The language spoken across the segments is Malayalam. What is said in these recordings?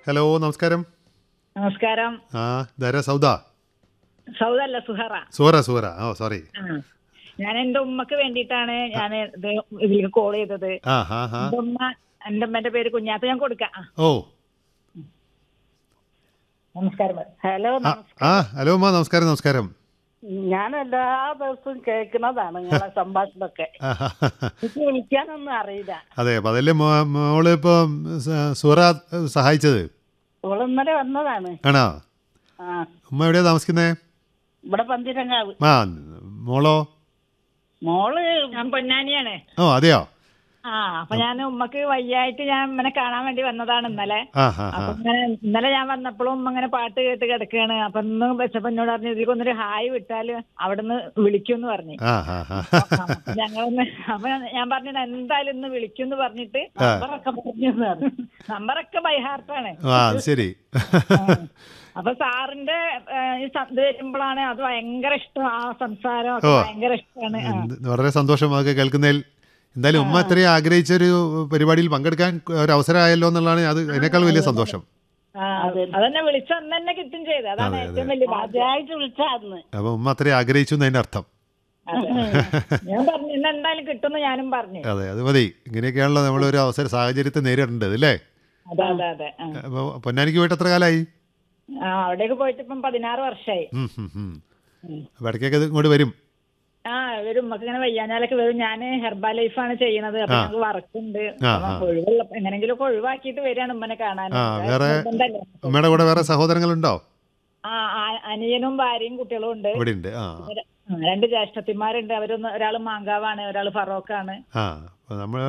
ഹലോ നമസ്കാരം നമസ്കാരം ആ ധാരാ സൗദ സൗദല്ല സുഹറ സുഹറ സുഹറ ഓ സോറി ആ. ഞാൻ എന്റെ ഉമ്മക്ക് വേണ്ടിയിട്ടാണ് ഞാൻ ഇത് ഇതിലേക്ക് കോൾ ചെയ്തത് ആ ഹാ ഹാ എന്റെ ഉമ്മ എന്റെ ഉമ്മന്റെ പേര് കുഞ്ഞാത്ത ഞാൻ കൊടുക്കാം ആ. ഓ നമസ്കാരം ഹലോ ആ, ആ ഹലോ അമ്മ നമസ്കാരം നമസ്കാരം ഞാൻ എല്ലാ ദിവസവും കേൾക്കുന്നതാണ് നിങ്ങളെ സംഭാഷണമൊക്കെ ആ, ഹാ, ഹാ, ഹാ. എനിക്ക് വിളിക്കാനൊന്നും അറിയില്ല അതെ അപ്പം അതല്ലേ മോ- മോള് ഇപ്പം സ- സുഹറ സഹായിച്ചത് ഓള് ഇന്നലെ വന്നതാണ് ആണോ ആ ഉമ്മ എവിടെയാ താമസിക്കുന്നേ ഇവിടെ പന്തിരങ്കാവ് ആ മോളോ മോള് ഞാൻ പൊന്നാനിയാണ് ഓ അതെയോ ആ അപ്പൊ ഞാൻ ഉമ്മക്ക് വയ്യായിട്ട് ഞാൻ ഉമ്മനെ കാണാൻ വേണ്ടി വന്നതാണ് ഇന്നലെ ആ ഹാ ഹാ അപ്പൊ ഇങ്ങനെ ഇന്നലെ ഞാൻ വന്നപ്പോഴും ഉമ്മ ഇങ്ങനെ പാട്ട് കേട്ട് കിടക്കുകയാണ് അപ്പൊ ഇന്ന് വെച്ചപ്പോ എന്നോട് പറഞ്ഞു ഇതിലേക്ക് ഒന്നൊരു ഹായ് വിട്ടാല് അവിടുന്ന് വിളിക്കുമെന്ന് പറഞ്ഞു ആ ഹാ ഹാ ഞങ്ങളൊന്ന് അപ്പൊ ഞാൻ പറഞ്ഞു എന്തായാലും ഇന്ന് വിളിക്കുമെന്ന് പറഞ്ഞിട്ട് നമ്പറൊക്കെ പറഞ്ഞു നമ്പറൊക്കെ ബൈഹാർട്ടാണ് ആ അത് ശരി അപ്പൊ സാറിന്റെ ഏഹ്, ഈ സ- ഇത് വരുമ്പോഴാണ് അത് ഭയങ്കര ഇഷ്ടം ആ സംസാരം ഒക്കെ ഓ. ഭയങ്കര ഇഷ്ടമാണ് എന്ത് വളരെ സന്തോഷം അതൊക്കെ കേൾക്കുന്നതിൽ എന്തായാലും ഉമ്മ ഇത്രയും ആഗ്രഹിച്ച ഒരു പരിപാടിയിൽ പങ്കെടുക്കാൻ ഒരു അവസരമായല്ലോ എന്നുള്ളതാണ് അത് അതിനേക്കാൾ വലിയ സന്തോഷം അതന്നെ വിളിച്ച അന്ന് തന്നെ കിട്ടും ചെയ്ത് അതാണ് അതെ, ഏറ്റവും വലിയ ഭാഗ്യം ആദ്യമായിട്ട് വിളിച്ചാന്ന് അപ്പം ഉമ്മ അത്രയും ആഗ്രഹിച്ചു എന്നതിൻ്റെ അർത്ഥം അതെ. ഞാൻ പറഞ്ഞു ഇന്ന് എന്തായാലും കിട്ടുമെന്ന് ഞാനും പറഞ്ഞു അതെ അത് മതി ഇങ്ങനെയൊക്കെയാണല്ലോ നമ്മളൊരു അവസര സാഹചര്യത്തെ നേരിടേണ്ടത് അല്ലേ അതെ അതെ അതെ ആ. അപ്പോൾ പൊന്നാനിക്ക് പോയിട്ട് എത്ര കാലമായി ആ അവിടേക്ക് പോയിട്ട് ഇപ്പം പതിനാറ് വർഷമായി ഉം, ഉം, ഉം. അപ്പോൾ ഇടയ്ക്കൊക്കെ ഇത് ഇങ്ങോട്ട് വരും ആ വരും നമുക്ക് ഇങ്ങനെ വയ്യാഞ്ഞാലൊക്കെ വരും ഞാൻ ഹെർബാ ലൈഫാണ് ചെയ്യുന്നത് അപ്പൊ ആ. ഞങ്ങൾക്ക് വർക്കുണ്ട് ആ, അപ്പൊ ആ. ഒഴിവുള്ള എങ്ങനെങ്കിലും ഒക്കെ ഒഴിവാക്കിയിട്ട് വരികയാണ് ഉമ്മനെ കാണാൻ ആ, വേറെ- നിർബന്ധമല്ലേ? ഉമ്മയുടെ കൂടെ വേറെ സഹോദരങ്ങളുണ്ടോ ആ ആ- അനിയനും ഭാര്യയും കുട്ടികളും ഉണ്ട് ഇവിടെ ഉണ്ട് ആ ര- ആ, രണ്ട് ജ്യേഷ്ഠത്തിമാരുണ്ട് അവരൊന്ന് ഒരാൾ മാങ്കാവാണ് ഒരാൾ ഫറോക്കാണ് ആ അപ്പോൾ നമ്മൾ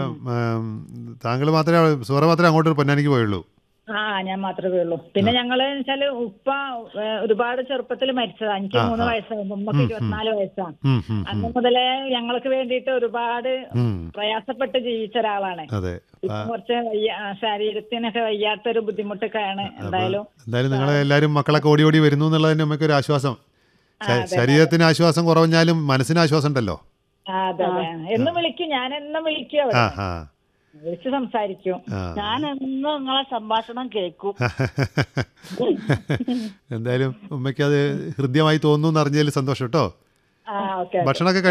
താങ്കൾ മാത്രമേ സുഹറ മാത്രമേ അങ്ങോട്ട് പൊന്നാനിക്ക് പോയുള്ളൂ ആ ഞാൻ മാത്രമേ ഉള്ളൂ പിന്നെ ഞങ്ങള് വെച്ചാല് ഉപ്പ ഏ, ഒരുപാട് ചെറുപ്പത്തിൽ മരിച്ചതാ എനിക്ക് ആ, മൂന്ന് ആ. വയസ്സാകുമ്പോ ഉമ്മക്ക് ഇരുപത്തിനാല് വയസ്സാണ് ഉം, ഉം, ഉം. അന്ന് മുതലേ ഞങ്ങൾക്ക് വേണ്ടിയിട്ട് ഒരുപാട് ഉം. പ്രയാസപ്പെട്ട് ജീവിച്ച ഒരാളാണ് അതെ ഇപ്പൊ കുറച്ച് വയ്യ ആ, ശരീരത്തിനൊക്കെ വയ്യാത്തൊരു ബുദ്ധിമുട്ടൊക്കെയാണ് എന്തായാലും എന്തായാലും നിങ്ങൾ എല്ലാവരും മക്കളൊക്കെ ഓടി ഓടി വരുന്നു എന്നുള്ളതിന് നമുക്ക് ഒരു ആശ്വാസം ശ- ശരീരത്തിന് ആശ്വാസം കുറവഞ്ഞാലും മനസ്സിന് ആശ്വാസം ഉണ്ടല്ലോ ആ, അതെ അതെ എന്നും വിളിക്കും ഞാൻ എന്നും വിളിക്കും അവിടെ ആ ആ വിളിച്ച് സംസാരിക്കും ആ ഞാൻ എന്നും നിങ്ങളെ സംഭാഷണം കേൾക്കും എന്തായാലും ഉമ്മയ്ക്ക് അത് ഹൃദ്യമായി തോന്നുന്നു എന്ന് അറിഞ്ഞതിൽ സന്തോഷം കേട്ടോ ആ ഓക്കെ ഭക്ഷണമൊക്കെ